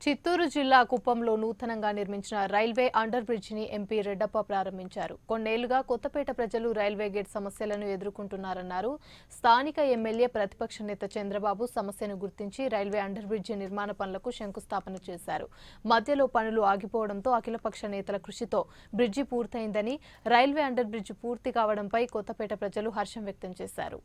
చిత్తూరు జిల్లా కుప్పంలో నూతనంగా నిర్మించిన రైల్వే అండర్ బ్రిడ్జ్ ని ఎంపీ రెడ్డప్ప ప్రారంభించారు కొన్నేళ్లుగా కొత్తపేట ప్రజలు రైల్వే గేట్ సమస్యలను ఎదుర్కొంటున్నారన్నారు స్థానిక ఎమ్మెల్యే ప్రతిపక్ష నేత చంద్రబాబు సమస్యను గుర్తించి రైల్వే అండర్ బ్రిడ్జ్ నిర్మాణ పనులకు శంకుస్థాపన చేశారు మధ్యలో పనులు ఆగిపోవడంతో అఖిలపక్ష నేతల కృషితో బ్రిడ్జి పూర్తయిందని రైల్వే అండర్ బ్రిడ్జ్ పూర్తి కావడంపై కొత్తపేట ప్రజలు హర్షం వ్యక్తం చేశారు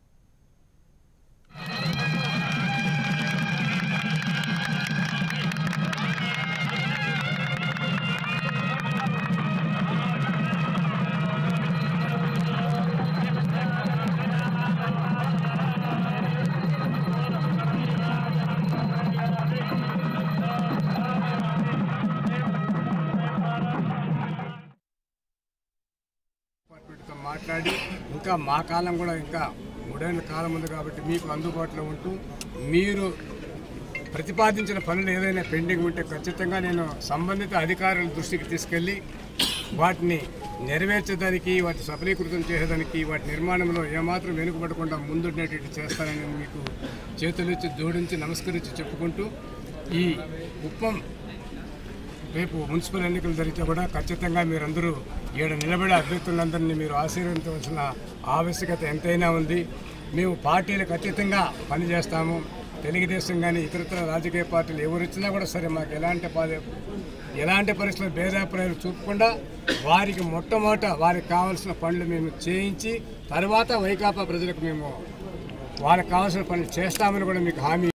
డిపార్ట్మెంట్తో మాట్లాడి ఇంకా మా కాలం కూడా ఇంకా మూడేళ్ల కాలం ఉంది కాబట్టి మీకు అందుబాటులో ఉంటూ మీరు ప్రతిపాదించిన పనులు ఏదైనా పెండింగ్ ఉంటే ఖచ్చితంగా నేను సంబంధిత అధికారుల దృష్టికి తీసుకెళ్ళి వాటిని నెరవేర్చడానికి వాటి సఫలీకృతం చేసేదానికి వాటి నిర్మాణంలో ఏమాత్రం వెనుకబడకుండా ముందుండేటట్టు చేస్తానని మీకు చేతులెత్తి జోడించి నమస్కరించి చెప్పుకుంటూ ఈ కుప్పం రేపు మున్సిపల్ ఎన్నికలు జరిగితే కూడా ఖచ్చితంగా మీరందరూ ఈడ నిలబడే అభ్యర్థులందరినీ మీరు ఆశీర్వదించవలసిన ఆవశ్యకత ఎంతైనా ఉంది మేము పార్టీలకు ఖచ్చితంగా పనిచేస్తాము తెలుగుదేశం కానీ ఇతరత్ర రాజకీయ పార్టీలు ఎవరు వచ్చినా కూడా సరే మాకు ఎలాంటి పాద ఎలాంటి పరిస్థితుల్లో భేదాభిప్రాయాలు చూపకుండా వారికి మొట్టమొదట వారికి కావాల్సిన పనులు మేము చేయించి తర్వాత వైకాపా ప్రజలకు మేము వారికి కావాల్సిన పనులు చేస్తామని కూడా మీకు హామీ